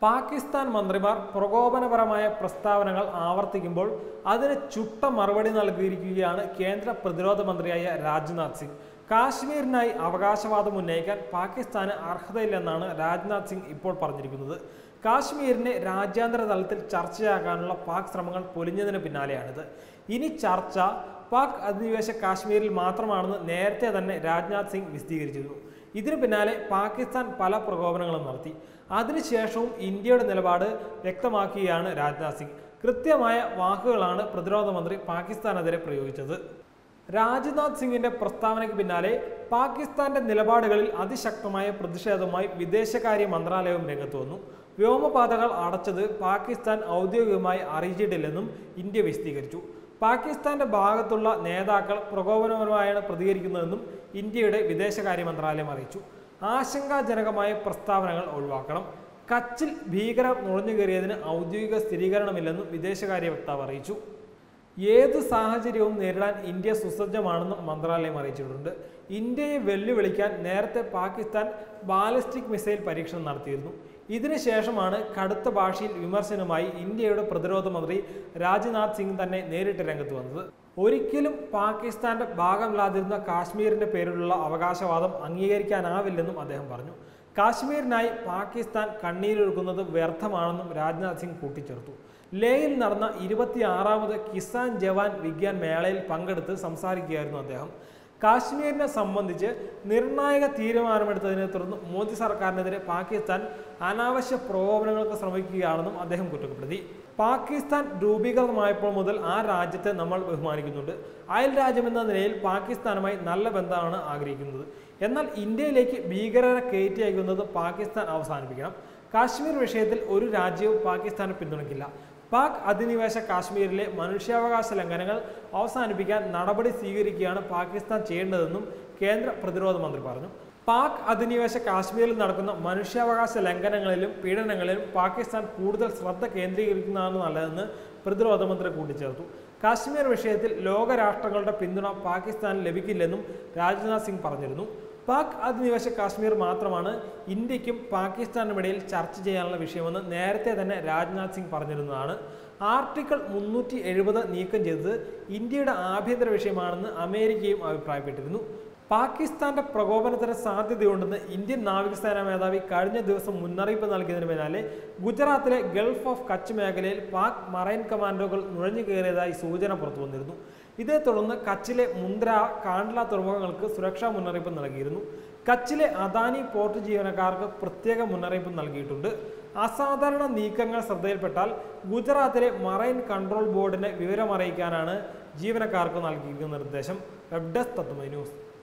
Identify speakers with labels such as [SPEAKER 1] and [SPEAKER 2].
[SPEAKER 1] പാകിസ്ഥാൻ മന്ത്രിമാർ പ്രകോപനപരമായ പ്രസ്താവനകൾ ആവർത്തിക്കുമ്പോൾ അതിന് ചുട്ട മറുപടി നൽകിയിരിക്കുകയാണ് കേന്ദ്ര പ്രതിരോധ മന്ത്രിയായ രാജ്നാഥ് സിംഗ് കാശ്മീരിനായി അവകാശവാദം ഉന്നയിക്കാൻ പാകിസ്ഥാന് അർഹതയില്ലെന്നാണ് രാജ്നാഥ് സിംഗ് ഇപ്പോൾ പറഞ്ഞിരിക്കുന്നത് കാശ്മീരിനെ രാജ്യാന്തര തലത്തിൽ ചർച്ചയാക്കാനുള്ള പാക് ശ്രമങ്ങൾ പൊലിഞ്ഞതിന് പിന്നാലെയാണിത് ഇനി ചർച്ച പാക് അധിനിവേശ കാശ്മീരിൽ മാത്രമാണെന്ന് നേരത്തെ തന്നെ രാജ്നാഥ് സിംഗ് വിശദീകരിച്ചിരുന്നു ഇതിനു പിന്നാലെ പാകിസ്ഥാൻ പല പ്രകോപനങ്ങളും നടത്തി അതിനുശേഷവും ഇന്ത്യയുടെ നിലപാട് വ്യക്തമാക്കുകയാണ് രാജ്നാഥ് സിംഗ് കൃത്യമായ വാക്കുകളാണ് പ്രതിരോധ മന്ത്രി പാകിസ്ഥാനെതിരെ പ്രയോഗിച്ചത് രാജ്നാഥ് സിംഗിന്റെ പ്രസ്താവനയ്ക്ക് പിന്നാലെ പാകിസ്ഥാന്റെ നിലപാടുകളിൽ അതിശക്തമായ പ്രതിഷേധവുമായി വിദേശകാര്യ മന്ത്രാലയവും രംഗത്ത് വന്നു വ്യോമപാതകൾ അടച്ചത് പാകിസ്ഥാൻ ഔദ്യോഗികമായി അറിയിച്ചിട്ടില്ലെന്നും ഇന്ത്യ വിശദീകരിച്ചു പാകിസ്ഥാന്റെ ഭാഗത്തുള്ള നേതാക്കൾ പ്രകോപനപരമായാണ് പ്രതികരിക്കുന്നതെന്നും ഇന്ത്യയുടെ വിദേശകാര്യ മന്ത്രാലയം അറിയിച്ചു ആശങ്കാജനകമായ പ്രസ്താവനകൾ ഒഴിവാക്കണം കച്ചിൽ ഭീകരർ നുഴഞ്ഞുകയറിയതിന് ഔദ്യോഗിക സ്ഥിരീകരണമില്ലെന്നും വിദേശകാര്യ വക്താവ് അറിയിച്ചു ഏത് സാഹചര്യവും നേരിടാൻ ഇന്ത്യ സുസജ്ജമാണെന്നും മന്ത്രാലയം അറിയിച്ചിട്ടുണ്ട് ഇന്ത്യയെ വെല്ലുവിളിക്കാൻ നേരത്തെ പാകിസ്ഥാൻ ബാലിസ്റ്റിക് മിസൈൽ പരീക്ഷണം നടത്തിയിരുന്നു ഇതിനുശേഷമാണ് കടുത്ത ഭാഷയിൽ വിമർശനവുമായി ഇന്ത്യയുടെ പ്രതിരോധ മന്ത്രി രാജ്നാഥ് സിംഗ് തന്നെ നേരിട്ട് രംഗത്ത് വന്നത് ഒരിക്കലും പാകിസ്ഥാന്റെ ഭാഗമല്ലാതിരുന്ന കാശ്മീരിന്റെ പേരിലുള്ള അവകാശവാദം അംഗീകരിക്കാനാവില്ലെന്നും അദ്ദേഹം പറഞ്ഞു കാശ്മീരിനായി പാകിസ്ഥാൻ കണ്ണീരൊഴുക്കുന്നത് വ്യർത്ഥമാണെന്നും രാജ്നാഥ് സിംഗ് കൂട്ടിച്ചേർത്തു ലേയിൽ നടന്ന ഇരുപത്തിയാറാമത് കിസാൻ ജവാൻ വിജ്ഞാൻ മേളയിൽ പങ്കെടുത്ത് സംസാരിക്കുകയായിരുന്നു അദ്ദേഹം കാശ്മീരിനെ സംബന്ധിച്ച് നിർണായക തീരുമാനമെടുത്തതിനെ തുടർന്ന് മോദി സർക്കാരിനെതിരെ പാകിസ്ഥാൻ അനാവശ്യ പ്രകോപനങ്ങൾക്ക് ശ്രമിക്കുകയാണെന്നും അദ്ദേഹം കുറ്റപ്പെടുത്തി പാകിസ്ഥാൻ രൂപീകൃതമായപ്പോൾ മുതൽ ആ രാജ്യത്തെ നമ്മൾ ബഹുമാനിക്കുന്നുണ്ട് അയൽ രാജ്യമെന്ന നിലയിൽ പാകിസ്ഥാനുമായി നല്ല ബന്ധമാണ് ആഗ്രഹിക്കുന്നത് എന്നാൽ ഇന്ത്യയിലേക്ക് ഭീകരരെ കയറ്റി അയക്കുന്നത് പാകിസ്ഥാൻ അവസാനിപ്പിക്കണം കാശ്മീർ വിഷയത്തിൽ ഒരു രാജ്യവും പാകിസ്ഥാനെ പിന്തുണയ്ക്കില്ല പാക് അധിനിവേശ കാശ്മീരിലെ മനുഷ്യാവകാശ ലംഘനങ്ങൾ അവസാനിപ്പിക്കാൻ നടപടി സ്വീകരിക്കുകയാണ് പാകിസ്ഥാൻ ചെയ്യേണ്ടതെന്നും കേന്ദ്ര പ്രതിരോധ മന്ത്രി പറഞ്ഞു പാക് അധിനിവേശ കാശ്മീരിൽ നടക്കുന്ന മനുഷ്യാവകാശ ലംഘനങ്ങളിലും പീഡനങ്ങളിലും പാകിസ്ഥാൻ കൂടുതൽ ശ്രദ്ധ കേന്ദ്രീകരിക്കുന്നതാണ് നല്ലതെന്ന് പ്രതിരോധ മന്ത്രി കൂട്ടിച്ചേർത്തു കാശ്മീർ വിഷയത്തിൽ ലോകരാഷ്ട്രങ്ങളുടെ പിന്തുണ പാകിസ്ഥാന് ലഭിക്കില്ലെന്നും രാജ്നാഥ് സിംഗ് പറഞ്ഞിരുന്നു പാക് അധിനിവേശ കാശ്മീർ മാത്രമാണ് ഇന്ത്യക്കും പാകിസ്ഥാനും ഇടയിൽ ചർച്ച ചെയ്യാനുള്ള വിഷയമെന്ന് നേരത്തെ തന്നെ രാജ്നാഥ് സിംഗ് പറഞ്ഞിരുന്നതാണ് ആർട്ടിക്കിൾ മുന്നൂറ്റി എഴുപത് നീക്കം ചെയ്തത് ഇന്ത്യയുടെ ആഭ്യന്തര വിഷയമാണെന്ന് അമേരിക്കയും അഭിപ്രായപ്പെട്ടിരുന്നു പാകിസ്ഥാന്റെ പ്രകോപനത്തിന് സാധ്യതയുണ്ടെന്ന് ഇന്ത്യൻ നാവികസേനാ മേധാവി കഴിഞ്ഞ ദിവസം മുന്നറിയിപ്പ് നൽകിയതിന് പിന്നാലെ ഗുജറാത്തിലെ ഗൾഫ് ഓഫ് കച്ച് മേഖലയിൽ പാക് മറൈൻ കമാൻഡോകൾ നുഴഞ്ഞു കയറിയതായി സൂചന പുറത്തു വന്നിരുന്നു ഇതേ തുടർന്ന് കച്ചിലെ മുന്ദ്ര കാണ്ട്ല തുറമുഖങ്ങൾക്ക് സുരക്ഷാ മുന്നറിയിപ്പ് നൽകിയിരുന്നു കച്ചിലെ അദാനി പോർട്ട് ജീവനക്കാർക്ക് പ്രത്യേക മുന്നറിയിപ്പ് നൽകിയിട്ടുണ്ട് അസാധാരണ നീക്കങ്ങൾ ശ്രദ്ധയിൽപ്പെട്ടാൽ ഗുജറാത്തിലെ മറൈൻ കൺട്രോൾ ബോർഡിനെ വിവരമറിയിക്കാനാണ് ജീവനക്കാർക്ക് നൽകിയിരിക്കുന്ന നിർദ്ദേശം വെബ് ഡെസ്ക് തത്വമൈ ന്യൂസ്